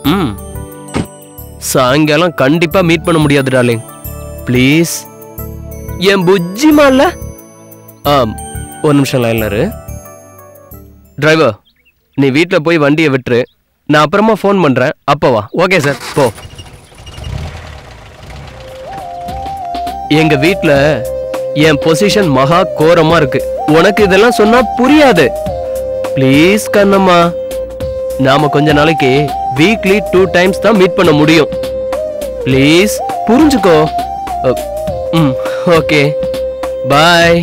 ம் சாயங்காலம் கண்டிப்பா மீட் பண்ண முடியாது டார்லிங் ப்ளீஸ் என் புஜ்ஜிமா இல்ல ஆ ஒரு நிமிஷம் லைன்ல இரு டிரைவர் நீ வீட்டில் போய் வண்டியை விட்டுரு நான் அப்புறமா ஃபோன் பண்றேன் அப்போ வா ஓகே சார் போ எங்க வீட்ல என் பொசிஷன் மகா கோரமா இருக்கு உனக்கு இதெல்லாம் சொன்னா புரியாது ப்ளீஸ் கண்ணம்மா நாம கொஞ்ச நாளைக்கு வீக்லி டூ டைம்ஸ் தான் மீட் பண்ண முடியும் ப்ளீஸ் புரிஞ்சுக்கோ அ, ம் ஓகே பாய்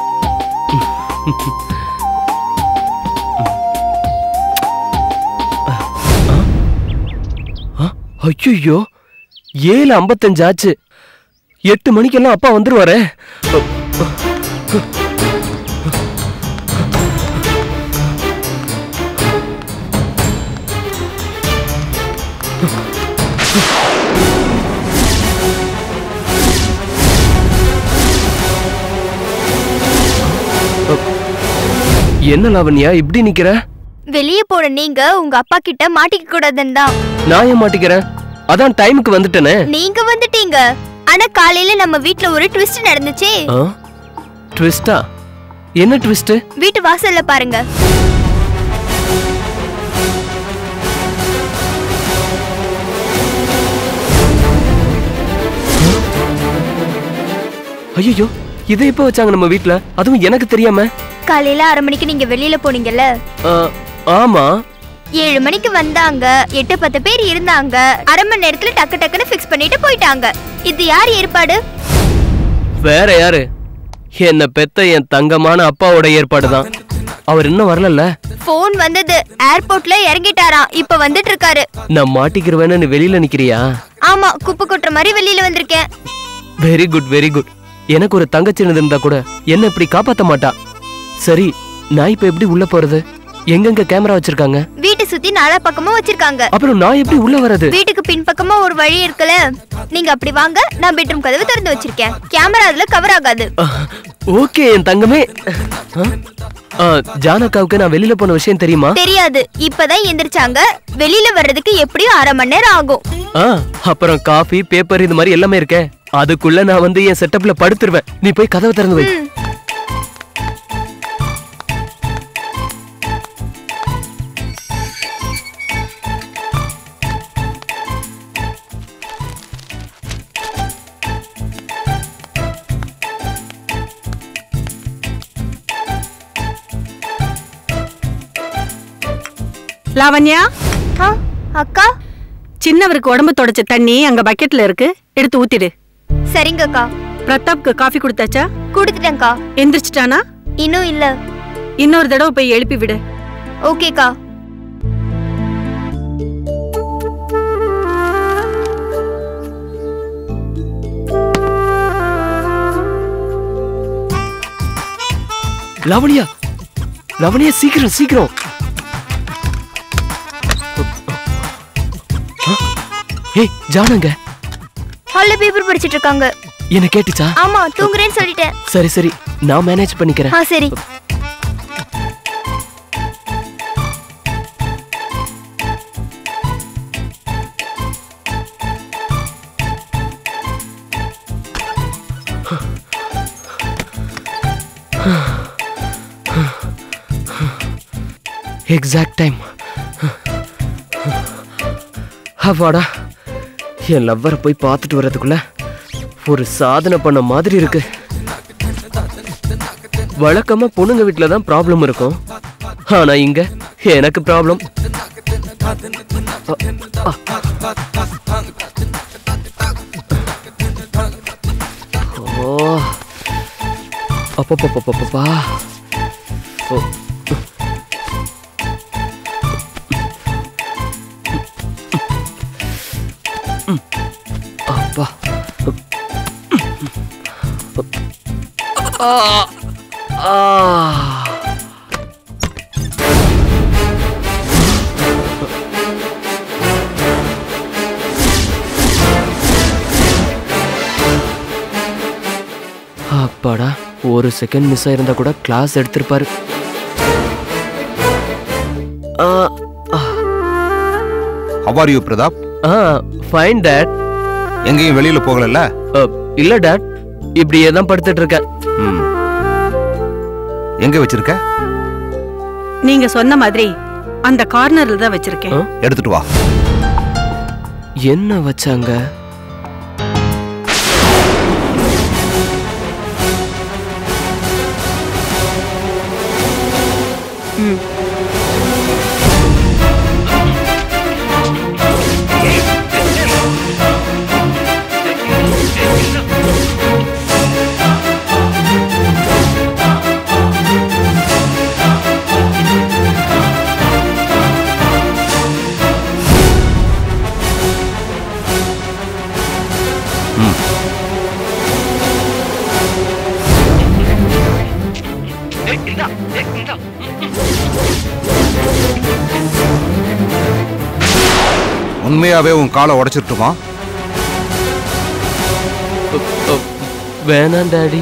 ஐயோ ஏழு ஐம்பத்தஞ்சு ஆச்சு எட்டு மணிக்கெல்லாம் அப்பா வந்துருவாரே என்ன லாவண்யா இப்படி நிக்கிற வெளியே போன நீங்க உங்க அப்பா கிட்ட மாட்டிக்க கூடாதுன்னு தான் நான் ஏன் மாட்டிக்கிறேன் அதான் டைமுக்கு வந்துட்டேனே நீங்க வந்துட்டீங்க ஆனா காலையில நம்ம வீட்ல ஒரு ட்விஸ்ட் நடந்துச்சே ட்விஸ்டா என்ன ட்விஸ்ட் வீட்டு வாசல்ல பாருங்க ஐயோ இதை எப்ப வச்சாங்க நம்ம வீட்ல அதுவும் எனக்கு தெரியாம காலையில அரை மணிக்கு நீங்க வெளியில போனீங்கல்ல ஆ, ஆமா ஏழு மணிக்கு வந்தாங்க எட்டு பத்து பேர் இருந்தாங்க அரை மணி நேரத்துல டக்கு டக்குன்னு ஃபிக்ஸ் பண்ணிட்டு போயிட்டாங்க இது யார் ஏற்பாடு வேற யாரு என்ன பெத்த என் தங்கமான அப்பாவோட ஏற்பாடு தான் அவர் இன்னும் வரலல்ல ஃபோன் வந்தது ஏர்போர்ட்ல இறங்கிட்டாராம் இப்ப வந்துட்டு இருக்காரு நான் மாட்டிக்கிறவேன்னு நீ வெளியில நிக்கிறியா ஆமா குப்பை கொட்டுற மாதிரி வெளியில வந்திருக்கேன் வெரி குட் வெரி குட் எனக்கு ஒரு தங்கச்சி இருந்தா கூட என்ன இப்படி காப்பாத்த மாட்டா சரி நான் இப்ப எப்படி உள்ள போறது எங்கெங்க கேமரா வச்சிருக்காங்க வீட்டை சுத்தி நாலா பக்கமும் வச்சிருக்காங்க அப்புறம் நான் எப்படி உள்ள வர்றது வீட்டுக்கு பின்பக்கமா ஒரு வழி இருக்குல்ல நீங்க அப்படி வாங்க நான் பெட்ரூம் கதவு திறந்து வச்சிருக்கேன் கேமரா அதுல கவர் ஆகாது ஓகே என் தங்கமே ஆ? ஆ, ஜானகாவுக்கு நான் வெளியில போன விஷயம் தெரியுமா தெரியாது இப்பதான் எந்திரிச்சாங்க வெளியில வர்றதுக்கு எப்படியும் அரை மணி நேரம் ஆகும் ஆ அப்புறம் காஃபி பேப்பர் இது மாதிரி எல்லாமே இருக்கே அதுக்குள்ள நான் வந்து என் செட்டப்ல படுத்துருவேன் நீ போய் கதவை திறந்து வை ம். லாவண்யா ஆ, அக்கா சின்னவருக்கு உடம்பு தொடச்ச தண்ணி அங்க பக்கெட்ல இருக்கு எடுத்து ஊத்திடு சரிங்கக்கா பிரதாப்க்கு காஃபி கொடுத்தாச்சா கொடுத்துட்டேன்க்கா எந்திரிச்சிட்டானா இன்னும் இல்ல இன்னொரு தடவை போய் எழுப்பி விடு ஓகேக்கா லவணியா லவணியா சீக்கிரம் சீக்கிரம் ஆ? ஏய் ஜானங்க ஹால்ல பேப்பர் படிச்சிட்டு இருக்காங்க என்ன கேட்டுச்சா ஆமா தூங்குறேன்னு சொல்லிட்டேன் சரி சரி நான் மேனேஜ் பண்ணிக்கிறேன் ஆ சரி எக்ஸாக்ட் டைம் அப்பாடா என் லவ்வரை போய் பார்த்துட்டு வர்றதுக்குள்ள ஒரு சாதனை பண்ண மாதிரி இருக்கு வழக்கமா பொண்ணுங்க வீட்டில் தான் ப்ராப்ளம் இருக்கும் ஆனா இங்க எனக்கு ப்ராப்ளம் ஓ அப்பப்பப்பப்பப்பா ஓ அப்பா ஆ ஆ அப்பாடா ஒரு செகண்ட் மிஸ் ஆயிருந்தா கூட கிளாஸ் எடுத்திருப்பாரு ஆ, அவார் யூ பிரதாப் ஆ ஃபைன் டேட் எங்கேயும் வெளியில போகலல்ல இல்ல டேட் இப்படியே தான் படுத்துட்டு இருக்கேன் ம். எங்க வச்சிருக்க நீங்க சொன்ன மாதிரி அந்த கார்னர்ல தான் வச்சிருக்கேன் ஆ? எடுத்துட்டு வா என்ன வச்சாங்க ம். உண்மையாவே உன் காலை உடைச்சிருட்டுமா வேணாம் டாடி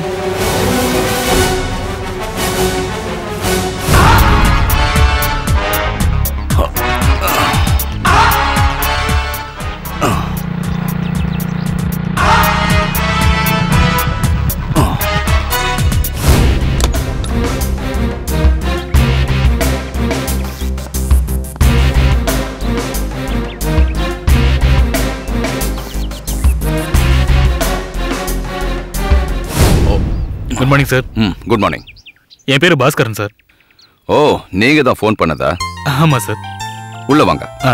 குட் மார்னிங் சார் ம் குட் மார்னிங் என் பேர் பாஸ்கரன் சார் ஓ நீங்க தான் ஃபோன் பண்ணதா ஆமாம் சார் உள்ள வாங்க ஆ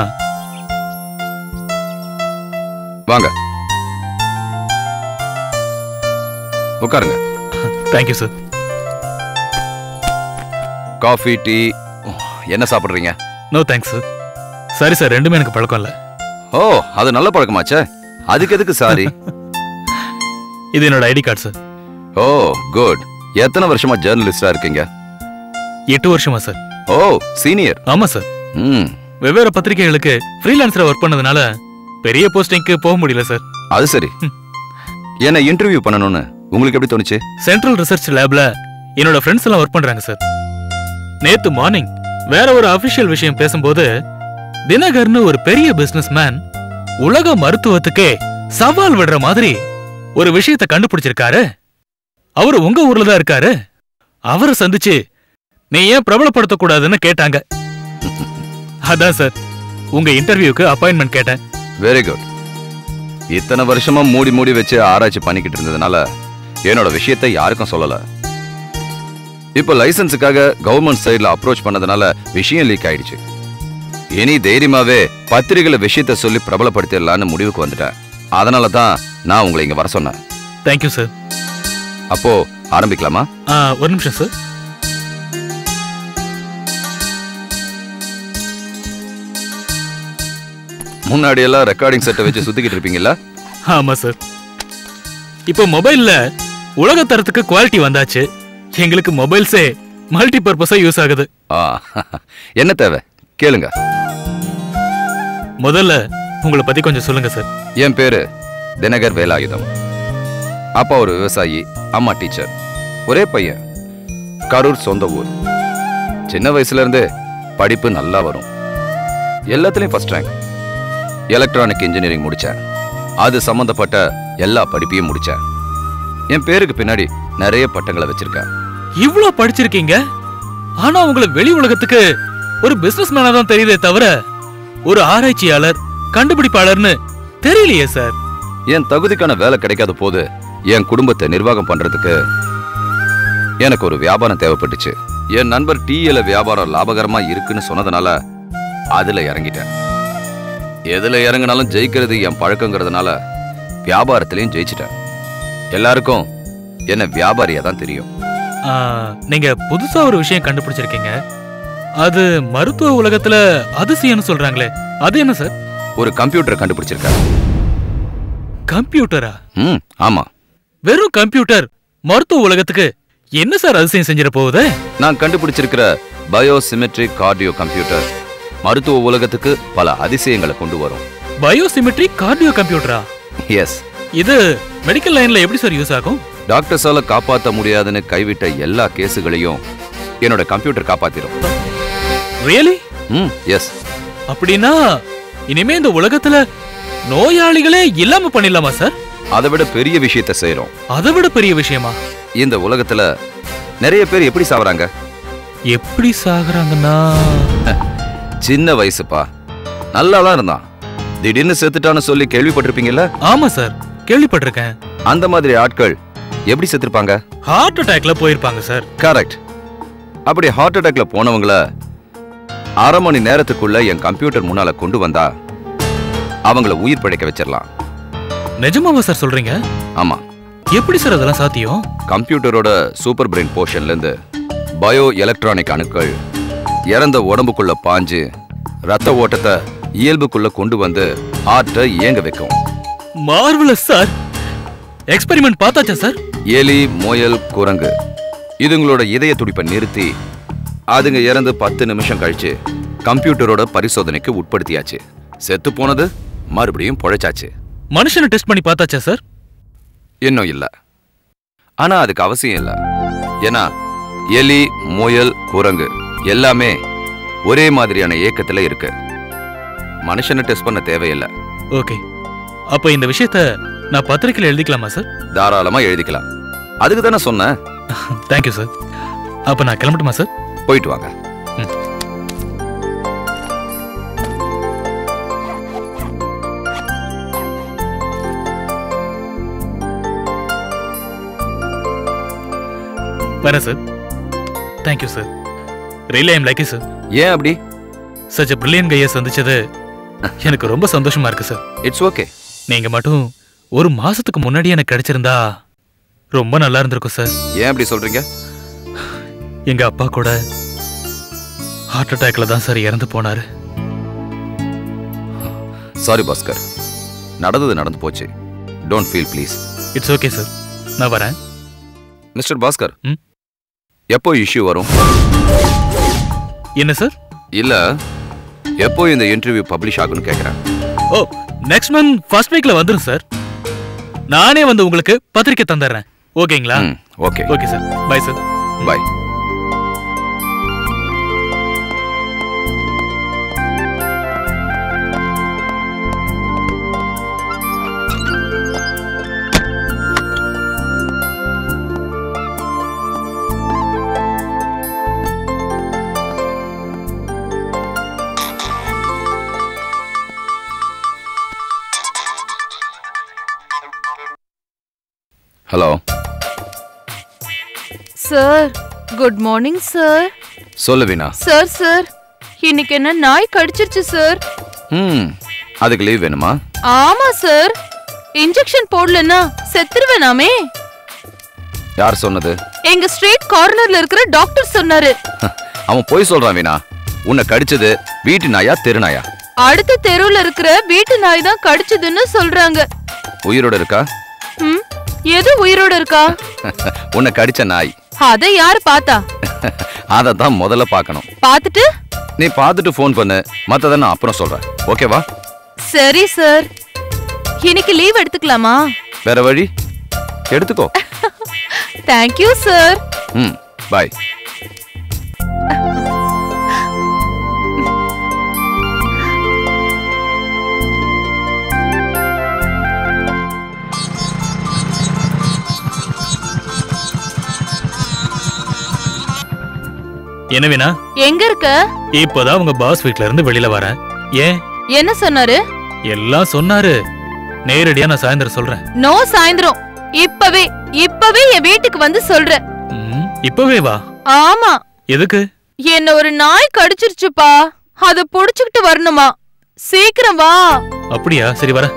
வாங்க உட்காருங்க தேங்க்யூ சார் காஃபி டீ என்ன சாப்பிடுறீங்க நோ தேங்க்ஸ் சார் சரி சார் ரெண்டுமே எனக்கு பழக்கம் இல்லை ஓ அது நல்ல பழக்கமாச்சே அதுக்கு எதுக்கு சாரி இது என்னோட ID card sir oh good எத்தனை வருஷமா ஜேர்னலிஸ்டா இருக்கீங்க எட்டு வருஷமா சார் ஓ சீனியர் ஆமாம் சார் ம் வெவ்வேறு பத்திரிகைகளுக்கு ஃப்ரீலான்ஸில் ஒர்க் பண்ணதுனால பெரிய போஸ்டிங்க்கு போக முடியல சார் அது சரி என்ன இன்டர்வியூ பண்ணணும்னு உங்களுக்கு எப்படி தோணுச்சு சென்ட்ரல் ரிசர்ச் லேப்ல என்னோட ஃப்ரெண்ட்ஸ் எல்லாம் ஒர்க் பண்றாங்க சார் நேத்து மார்னிங் வேற ஒரு அபிஷியல் விஷயம் பேசும்போது தினகர்னு ஒரு பெரிய பிசினஸ் மேன் உலக மருத்துவத்துக்கே சவால் விடுற மாதிரி ஒரு விஷயத்தை கண்டுபிடிச்சிருக்காரு அவரு உங்க ஊர்ல தான் இருக்காரு அவரை சந்திச்சு நீ ஏன் பிரபலப்படுத்த கூடாதுன்னு கேட்டாங்க அதான் சார் உங்க இன்டர்வியூக்கு அப்பாயின்மெண்ட் கேட்டேன் வெரி குட் இத்தனை வருஷமா மூடி மூடி வச்சு ஆராய்ச்சி பண்ணிக்கிட்டு இருந்ததுனால என்னோட விஷயத்தை யாருக்கும் சொல்லல இப்போ லைசன்ஸுக்காக கவர்மெண்ட் சைடுல அப்ரோச் பண்ணதுனால விஷயம் லீக் ஆயிடுச்சு இனி தைரியமாவே பத்திரிகையில விஷயத்த சொல்லி பிரபலப்படுத்திடலான்னு முடிவுக்கு வந்துட்டேன் அதனால தான் நான் உங்களை இங்க வர சொன்னேன் தேங்க்யூ சார் அப்போ ஆரம்பிக்கலாமா ஆ, ஒரு நிமிஷம் சார் முன்னாடி எல்லாம் ரெக்கார்டிங் செட்டை வச்சு சுத்திக்கிட்டு இருப்பீங்கல்ல ஆமா சார் இப்போ மொபைல்ல உலக தரத்துக்கு குவாலிட்டி வந்தாச்சு எங்களுக்கு மொபைல்ஸே மல்டி பர்பஸா யூஸ் ஆகுது ஆ, என்ன தேவை கேளுங்க முதல்ல உங்களை பத்தி கொஞ்சம் சொல்லுங்க சார் என் பேரு தினகர் வேலாயுதம் அப்பா ஒரு விவசாயி அம்மா டீச்சர் ஒரே பையன் கரூர் சொந்த ஊர் சின்ன வயசுல இருந்தே படிப்பு நல்லா வரும் எல்லாத்துலயும் ஃபர்ஸ்ட் ரேங்க் எலக்ட்ரானிக் இன்ஜினியரிங் முடிச்சேன் அது சம்பந்தப்பட்ட எல்லா படிப்பையும் முடிச்சேன் என் பேருக்கு பின்னாடி நிறைய பட்டங்களை வச்சிருக்கேன் இவ்ளோ படிச்சிருக்கீங்க ஆனா உங்களை வெளி உலகத்துக்கு ஒரு பிசினஸ் மேனா தான் தெரியுதே தவிர ஒரு ஆராய்ச்சியாளர் கண்டுபிடிப்பாளர்னு தெரியலையே சார் என் தகுதிக்கான வேலை கிடைக்காத போது என் குடும்பத்தை நிர்வாகம் பண்றதுக்கு எனக்கு ஒரு வியாபாரம் தேவைப்பட்டுச்சு என் நண்பர் டீயில வியாபாரம் லாபகரமா இருக்குன்னு சொன்னதுனால அதுல இறங்கிட்டேன் எதுல இறங்கினாலும் ஜெயிக்கிறது என் பழக்கங்கிறதுனால வியாபாரத்திலையும் ஜெயிச்சிட்டேன் எல்லாருக்கும் என்ன வியாபாரியா தான் தெரியும் ஆ, நீங்க புதுசா ஒரு விஷயம் கண்டுபிடிச்சிருக்கீங்க அது மருத்துவ உலகத்துல அதிசயம்னு சொல்றாங்களே அது என்ன சார் ஒரு கம்ப்யூட்டரை கண்டுபிடிச்சிருக்கேன் கம்ப்யூட்டரா ம் ஆமா வெறும் கம்ப்யூட்டர் மருத்துவ உலகத்துக்கு என்ன சார் அதிசயம் செஞ்சிட போகுது நான் கண்டுபிடிச்சிருக்கிற பயோசிமெட்ரிக் கார்டியோ கம்ப்யூட்டர் மருத்துவ உலகத்துக்கு பல அதிசயங்களை கொண்டு வரும் பயோசிமெட்ரி கார்டியோ கம்ப்யூட்டரா எஸ் இது மெடிக்கல் லைன்ல எப்படி சார் யூஸ் ஆகும் டாக்டர்ஸால காப்பாத்த முடியாதுன்னு கைவிட்ட எல்லா கேஸுகளையும் என்னோட கம்ப்யூட்டர் காப்பாத்திரும் ரியலி ம் எஸ் அப்படின்னா இனிமே இந்த உலகத்துல நோயாளிகளே இல்லாம பண்ணிடலாமா சார் அதை விட பெரிய விஷயத்த செய்றோம் அதை விட பெரிய விஷயமா இந்த உலகத்துல நிறைய பேர் எப்படி சாவறாங்க எப்படி சாகுறாங்கன்னா சின்ன வயசுப்பா நல்லா தான் இருந்தான் திடீர்னு செத்துட்டான்னு சொல்லி கேள்விப்பட்டிருப்பீங்கல்ல ஆமா சார் கேள்விப்பட்டிருக்கேன் அந்த மாதிரி ஆட்கள் எப்படி செத்துருப்பாங்க ஹார்ட் அட்டாக்ல போயிருப்பாங்க சார் கரெக்ட் அப்படி ஹார்ட் அட்டாக்ல போனவங்கள அரை மணி நேரத்துக்குள்ள என் கம்ப்யூட்டர் முன்னால கொண்டு வந்தா அவங்கள உயிர் பிழைக்க வச்சிடலாம் நிஜமாவா சார் சொல்றீங்க ஆமா எப்படி சார் அதெல்லாம் சாத்தியம் கம்ப்யூட்டரோட சூப்பர் பிரெயின் போர்ஷன்ல இருந்து பயோ எலக்ட்ரானிக் அணுக்கள் இறந்த உடம்புக்குள்ள பாஞ்சு ரத்த ஓட்டத்தை இயல்புக்குள்ள கொண்டு வந்து ஹார்ட்டை இயங்க வைக்கும் மார்வலஸ் சார் எக்ஸ்பெரிமெண்ட் பார்த்தாச்சா சார் எலி முயல் குரங்கு இதுங்களோட இதய துடிப்பை நிறுத்தி அதுங்க இறந்து பத்து நிமிஷம் கழிச்சு கம்ப்யூட்டரோட பரிசோதனைக்கு உட்படுத்தியாச்சு செத்து போனது மறுபடியும் பொழைச்சாச்சு மனுஷனை டெஸ்ட் பண்ணி பார்த்தாச்சா சார் இன்னும் இல்ல ஆனா அதுக்கு அவசியம் இல்ல ஏன்னா எலி முயல் குரங்கு எல்லாமே ஒரே மாதிரியான ஏக்கத்துல இருக்கு மனுஷனை டெஸ்ட் பண்ண தேவையில்லை ஓகே அப்ப இந்த விஷயத்த நான் பத்திரிக்கையில எழுதிக்கலாமா சார் தாராளமா எழுதிக்கலாம் அதுக்கு தானே சொன்னேன் தேங்க்யூ சார் அப்ப நான் கிளம்பட்டுமா சார் போயிட்டு வாங்க வரேன் sir thank you sir really I'm like sir ஏன் அப்படி சச் பிரில்லியன் கையை சந்திச்சது எனக்கு ரொம்ப சந்தோஷமா இருக்கு சார் இட்ஸ் ஓகே நீங்க மட்டும் ஒரு மாசத்துக்கு முன்னாடி எனக்கு கிடைச்சிருந்தா ரொம்ப நல்லா இருந்திருக்கும் சார் ஏன் அப்படி சொல்றீங்க எங்க அப்பா கூட ஹார்ட் அட்டாக்ல தான் சார் இறந்து போனாரு சாரி பாஸ்கர் நடந்தது நடந்து போச்சு don't feel please it's okay sir நான் வரேன் மிஸ்டர் பாஸ்கர் ம்? எப்போ இஷ்யூ வரும் என்ன சார் இல்ல எப்போ இந்த இன்டர்வியூ பப்ளிஷ் ஆகும்னு கேக்குறேன் ஓ நெக்ஸ்ட் மந்த் ஃபர்ஸ்ட் வீக்ல வந்துரும் சார் நானே வந்து உங்களுக்கு பத்திரிக்கை தந்துடுறேன் ஓகேங்களா ம் okay okay sir bye sir bye hello sir good morning sir சொல்லு வீணா சார் சார் இன்னைக்கு என்ன நாய் கடிச்சிருச்சு சார் ம் அதுக்கு லீவ் வேணுமா ஆமா சார் இன்ஜெக்ஷன் போடலன்னா செத்துருவேனாமே யார் சொன்னது எங்க ஸ்ட்ரீட் கார்னர்ல இருக்கிற டாக்டர் சொன்னாரு அவன் போய் சொல்றான் வீணா உன்னை கடிச்சது வீட்டு நாயா தெரு நாயா அடுத்த தெருவுல இருக்கிற வீட்டு நாய் தான் கடிச்சதுன்னு சொல்றாங்க உயிரோட இருக்கா ம் எது உயிரோட இருக்கா உன்னை கடிச்ச நாய் அத யாரு பார்த்தா அதை தான் முதல்ல பார்க்கணும் பார்த்துட்டு நீ பார்த்துட்டு ஃபோன் பண்ணு மற்றதை நான் அப்புறம் சொல்றேன் ஓகேவா சரி சார் இன்னைக்கு லீவ் எடுத்துக்கலாமா வேற வழி எடுத்துக்கோ தேங்க்யூ சார் ம் பாய் என்ன வேணா எங்க இருக்க இப்பதான் உங்க பாஸ் வீட்ல இருந்து வெளியில வரேன் ஏன் என்ன சொன்னாரு எல்லாம் சொன்னாரு நேரடியா நான் சாயந்தரம் சொல்றேன் நோ சாயந்தரம் இப்பவே இப்பவே என் வீட்டுக்கு வந்து சொல்றேன் ம், இப்பவே வா ஆமா எதுக்கு என்ன ஒரு நாய் கடிச்சிருச்சுப்பா அத புடிச்சுக்கிட்டு வரணுமா சீக்கிரம் வா அப்படியா சரி வர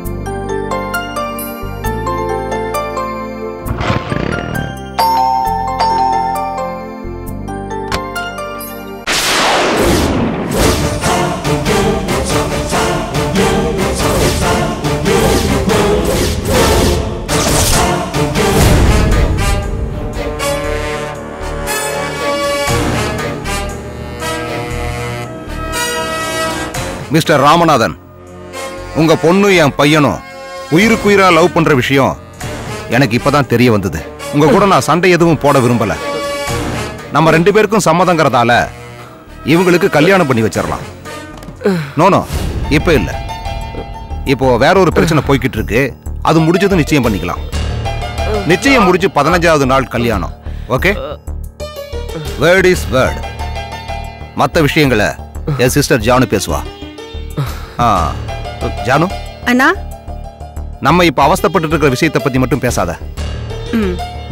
மிஸ்டர் ராமநாதன் உங்க பொண்ணு என் பையனும் உயிருக்குயிரா லவ் பண்ற விஷயம் எனக்கு இப்பதான் தெரிய வந்தது உங்க கூட நான் சண்டை எதுவும் போட விரும்பல நம்ம ரெண்டு பேருக்கும் சம்மதங்கிறதால இவங்களுக்கு கல்யாணம் பண்ணி வச்சிடலாம் நோனோ இப்ப இல்ல இப்போ வேற ஒரு பிரச்சனை போய்கிட்டு இருக்கு அது முடிஞ்சதும் நிச்சயம் பண்ணிக்கலாம் நிச்சயம் முடிஞ்சு பதினஞ்சாவது நாள் கல்யாணம் ஓகே வேர்ட் இஸ் வேர்ட் மற்ற விஷயங்களை என் சிஸ்டர் ஜானு பேசுவா ஆ ஜானு அண்ணா நம்ம இப்ப அவஸ்தைப்பட்டு இருக்கிற விஷயத்தை பத்தி மட்டும் பேசாத ம்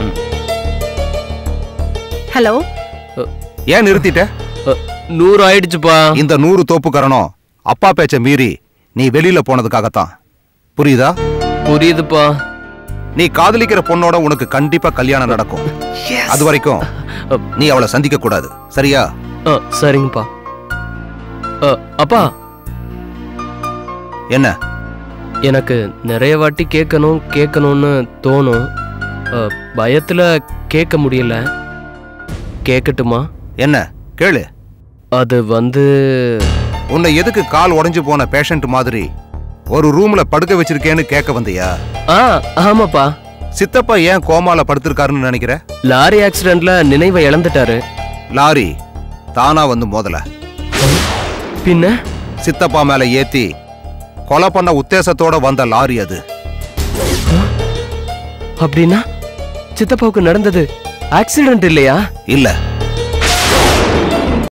ஹலோ ஏன் நிறுத்திட்ட அ, நூறு ஆயிடுச்சுப்பா இந்த நூறு தோப்புக்கரணம் அப்பா பேச்ச மீறி நீ வெளியில போனதுக்காகத்தான் புரியுதா புரியுதுப்பா நீ காதலிக்கிற பொண்ணோட உனக்கு கண்டிப்பா கல்யாணம் நடக்கும் அது வரைக்கும் நீ அவளை சந்திக்க கூடாது சரியா ஆ, சரிங்கப்பா அ, அப்பா என்ன எனக்கு நிறைய வாட்டி கேட்கணும் கேட்கணும்னு தோணும் அ, பயத்துல கேட்க முடியல கேட்கட்டுமா என்ன கேளு அது வந்து உன்னை எதுக்கு கால் உடைஞ்சு போன பேஷண்ட் மாதிரி ஒரு ரூம்ல படுக்க வச்சிருக்கேன்னு கேட்க வந்தியா ஆ ஆமாப்பா சித்தப்பா ஏன் கோமால படுத்திருக்காருன்னு நினைக்கிற லாரி ஆக்சிடென்ட்ல நினைவை இழந்துட்டாரு லாரி தானா வந்து மோதல பின்ன சித்தப்பா மேல ஏத்தி கொலை பண்ண உத்தேசத்தோட வந்த லாரி அது அப்படின்னா சித்தப்பாவுக்கு நடந்தது ஆக்சிடென்ட் இல்லையா இல்ல